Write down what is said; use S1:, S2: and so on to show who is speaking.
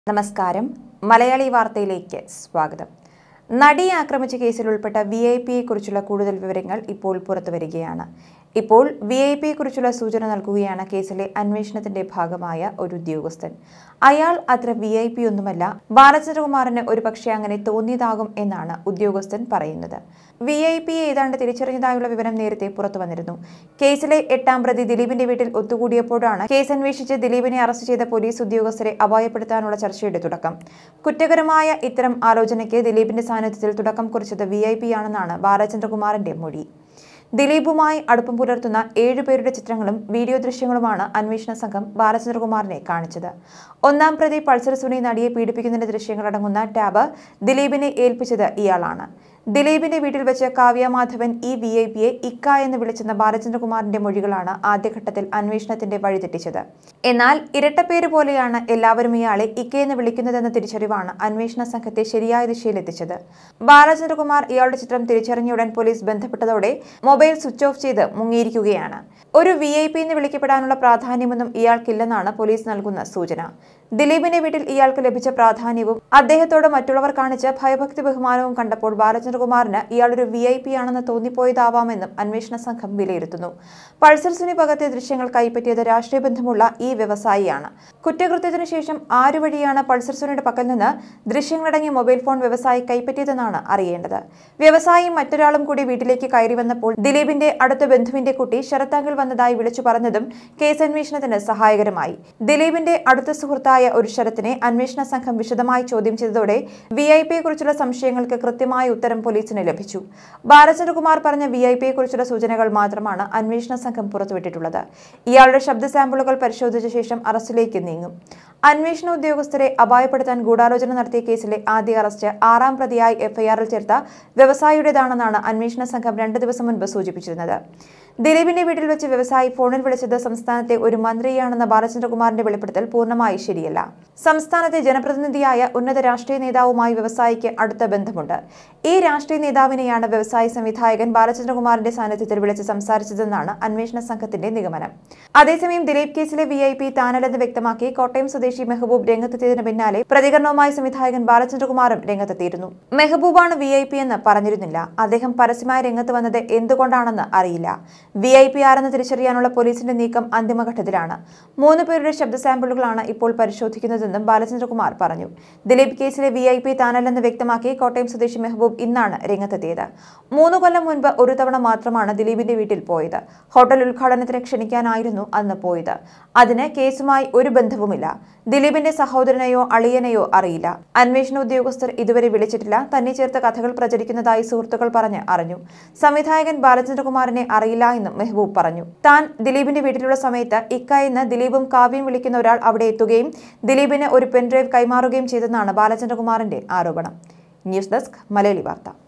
S1: നമസ്കാരം മലയാളി വാർത്തയിലേക്ക് സ്വാഗതം നടിയെ ആക്രമിച്ച കേസിൽ ഉൾപ്പെട്ട വി ഐ പിയെ കുറിച്ചുള്ള കൂടുതൽ വിവരങ്ങൾ ഇപ്പോൾ പുറത്തുവരികയാണ് ഇപ്പോൾ വി ഐ പിയെ കുറിച്ചുള്ള സൂചന നൽകുകയാണ് കേസിലെ അന്വേഷണത്തിന്റെ ഭാഗമായ ഒരു ഉദ്യോഗസ്ഥൻ അയാൾ അത്ര വി ഐ പി ഒന്നുമല്ല ബാലചന്ദ്രകുമാറിന് ഒരു പക്ഷേ അങ്ങനെ തോന്നിയതാകും എന്നാണ് ഉദ്യോഗസ്ഥൻ പറയുന്നത് വി ഐ പിയെ ഏതാണ്ട് തിരിച്ചറിഞ്ഞതായുള്ള വിവരം നേരത്തെ പുറത്തു വന്നിരുന്നു കേസിലെ എട്ടാം പ്രതി ദിലീപിന്റെ വീട്ടിൽ ഒത്തുകൂടിയപ്പോഴാണ് കേസ് അന്വേഷിച്ച് ദിലീപിനെ അറസ്റ്റ് ചെയ്ത പോലീസ് ഉദ്യോഗസ്ഥരെ അപായപ്പെടുത്താനുള്ള ചർച്ചയുടെ തുടക്കം കുറ്റകരമായ ഇത്തരം ആലോചനയ്ക്ക് ദിലീപിന്റെ സാന്നിധ്യത്തിൽ തുടക്കം കുറിച്ചത് വി ഐ പി ആണെന്നാണ് ബാലചന്ദ്രകുമാറിന്റെ മൊഴി ദിലീപുമായി അടുപ്പം പുലർത്തുന്ന ഏഴുപേരുടെ ചിത്രങ്ങളും വീഡിയോ ദൃശ്യങ്ങളുമാണ് അന്വേഷണ സംഘം ബാലചന്ദ്രകുമാറിനെ കാണിച്ചത് ഒന്നാം പ്രതി പൾസർ സുനി നടിയെ പീഡിപ്പിക്കുന്നതിന്റെ ദൃശ്യങ്ങളടങ്ങുന്ന ടാബ് ദിലീപിനെ ഏൽപ്പിച്ചത് ഇയാളാണ് ദിലീപിന്റെ വീട്ടിൽ വെച്ച് കാവ്യ മാധവൻ ഈ വി ഐ പിയെ ഇക്ക എന്ന് വിളിച്ചെന്ന ബാലചന്ദ്രകുമാറിന്റെ മൊഴികളാണ് ആദ്യഘട്ടത്തിൽ അന്വേഷണത്തിന്റെ വഴിതെറ്റിച്ചത് എന്നാൽ ഇരട്ടപ്പേര് പോലെയാണ് എല്ലാവരും ഇയാളെ ഇക്ക എന്ന് വിളിക്കുന്നതെന്ന തിരിച്ചറിവാണ് അന്വേഷണ സംഘത്തെ ശരിയായ ദിശയിലെത്തിച്ചത് ബാലചന്ദ്രകുമാർ ഇയാളുടെ ചിത്രം തിരിച്ചറിഞ്ഞയുടൻ പോലീസ് ബന്ധപ്പെട്ടതോടെ മൊബൈൽ സ്വിച്ച് ഓഫ് ചെയ്ത് മുങ്ങിയിരിക്കുകയാണ് ഒരു വി ഐ പി എന്ന് വിളിക്കപ്പെടാനുള്ള പ്രാധാന്യമൊന്നും ഇയാൾക്കില്ലെന്നാണ് പോലീസ് നൽകുന്ന സൂചന ദിലീപിന്റെ വീട്ടിൽ ഇയാൾക്ക് ലഭിച്ച പ്രാധാന്യവും അദ്ദേഹത്തോട് മറ്റുള്ളവർ കാണിച്ച ഭയഭക്തി ബഹുമാനവും കണ്ടപ്പോൾ ബാലചന്ദ്രകുമാറിന് ഇയാളൊരു വി ഐ പി ആണെന്ന് തോന്നിപ്പോയതാവാമെന്നും അന്വേഷണ സംഘം വിലയിരുത്തുന്നു പൾസർ സുനി പകത്തെ ദൃശ്യങ്ങൾ കൈപ്പറ്റിയത് രാഷ്ട്രീയ ബന്ധമുള്ള ഈ വ്യവസായിയാണ് കുറ്റകൃത്യത്തിനു ശേഷം ആരു വഴിയാണ് പൾസർ സുനിയുടെ പക്കൽ നിന്ന് ദൃശ്യങ്ങളടങ്ങിയ മൊബൈൽ ഫോൺ വ്യവസായി കൈപ്പറ്റിയതെന്നാണ് അറിയേണ്ടത് വ്യവസായി മറ്റൊരാളും കൂടി വീട്ടിലേക്ക് കയറി വന്നപ്പോൾ ദിലീപിന്റെ അടുത്ത ബന്ധുവിന്റെ കുട്ടി ശരത്താങ്കിൽ വന്നതായി വിളിച്ചു പറഞ്ഞതും കേസ് അന്വേഷണത്തിന് സഹായകരമായി ദിലീപിന്റെ അടുത്ത സുഹൃത്തായ ഒരു ശരത്തിനെ അന്വേഷണ സംഘം വിശദമായി ചോദ്യം ചെയ്തതോടെ വി ഐ പിയെ കുറിച്ചുള്ള സംശയങ്ങൾക്ക് കൃത്യമായ ഉത്തരം പോലീസിന് ലഭിച്ചു ബാലചന്ദ്രകുമാർ പറഞ്ഞ വി ഐ പിയെ കുറിച്ചുള്ള സൂചനകൾ മാത്രമാണ് അന്വേഷണ സംഘം പുറത്തുവിട്ടിട്ടുള്ളത് ഇയാളുടെ ശബ്ദ സാമ്പിളുകൾ പരിശോധിച്ച ശേഷം അറസ്റ്റിലേക്ക് നീങ്ങും അന്വേഷണ ഉദ്യോഗസ്ഥരെ അപായപ്പെടുത്താൻ ഗൂഢാലോചന നടത്തിയ കേസിലെ ആദ്യ അറസ്റ്റ് ആറാം പ്രതിയായി എഫ്ഐആറിൽ ചേർത്ത വ്യവസായിയുടേതാണെന്നാണ് അന്വേഷണ സംഘം രണ്ട് ദിവസം മുൻപ് സൂചിപ്പിച്ചിരുന്നത് ദിലീപിന്റെ വീട്ടിൽ വെച്ച് വ്യവസായി ഫോണിൽ വിളിച്ചത് സംസ്ഥാനത്തെ ഒരു മന്ത്രിയാണെന്ന ബാലചന്ദ്രകുമാറിന്റെ വെളിപ്പെടുത്തൽ പൂർണ്ണമായി ശരിയല്ല സംസ്ഥാനത്തെ ജനപ്രതിനിധിയായ ഉന്നത രാഷ്ട്രീയ നേതാവുമായി വ്യവസായിക്ക് അടുത്ത ബന്ധമുണ്ട് ഈ രാഷ്ട്രീയ നേതാവിനെയാണ് വ്യവസായി സംവിധായകൻ ബാലചന്ദ്രകുമാറിന്റെ സാന്നിധ്യത്തിൽ വിളിച്ച് സംസാരിച്ചതെന്നാണ് അന്വേഷണ സംഘത്തിന്റെ നിഗമനം അതേസമയം ദിലീപ് കേസിലെ വി ഐ പി താനല്ലെന്ന് വ്യക്തമാക്കി കോട്ടയം സ്വദേശി മെഹബൂബ് രംഗത്തെത്തിയതിന് പിന്നാലെ പ്രതികരണവുമായി സംവിധായകൻ ബാലചന്ദ്രകുമാറും രംഗത്തെത്തിയിരുന്നു മെഹബൂബാണ് വി ഐ പി എന്ന് പറഞ്ഞിരുന്നില്ല അദ്ദേഹം പരസ്യമായി രംഗത്ത് വന്നത് എന്തുകൊണ്ടാണെന്ന് അറിയില്ല വി ഐ പി ആരെന്ന് തിരിച്ചറിയാനുള്ള പോലീസിന്റെ നീക്കം അന്തിമഘട്ടത്തിലാണ് മൂന്ന് പേരുടെ ശബ്ദ സാമ്പിളുകളാണ് ഇപ്പോൾ പരിശോധിക്കുന്നതെന്നും ബാലചന്ദ്രകുമാർ പറഞ്ഞു ദിലീപ് കേസിലെ വി ഐ പി താനല്ലെന്ന് വ്യക്തമാക്കി കോട്ടയം സ്വദേശി മെഹബൂബ് ഇന്നാണ് രംഗത്തെത്തിയത് മൂന്ന് കൊല്ലം മുൻപ് ഒരു തവണ മാത്രമാണ് ദിലീപിന്റെ വീട്ടിൽ പോയത് ഹോട്ടൽ ഉദ്ഘാടനത്തിന് ക്ഷണിക്കാനായിരുന്നു അന്ന് പോയത് അതിന് കേസുമായി ഒരു ബന്ധവുമില്ല ദിലീപിന്റെ സഹോദരനെയോ അളിയനെയോ അറിയില്ല അന്വേഷണ ഉദ്യോഗസ്ഥർ ഇതുവരെ വിളിച്ചിട്ടില്ല തന്നെ ചേർത്ത കഥകൾ പ്രചരിക്കുന്നതായി സുഹൃത്തുക്കൾ പറഞ്ഞ് അറിഞ്ഞു സംവിധായകൻ ബാലചന്ദ്രകുമാറിനെ അറിയില്ല എന്നും മെഹബൂബ് പറഞ്ഞു താൻ ദിലീപിന്റെ വീട്ടിലുള്ള സമയത്ത് ഇക്ക എന്ന് ദിലീപും കാവ്യം വിളിക്കുന്ന ഒരാൾ അവിടെ എത്തുകയും ദിലീപിന് ഒരു പെൻഡ്രൈവ് കൈമാറുകയും ചെയ്തെന്നാണ് ബാലചന്ദ്രകുമാറിന്റെ ആരോപണം ന്യൂസ് ഡെസ്ക് മലയാളി വാർത്ത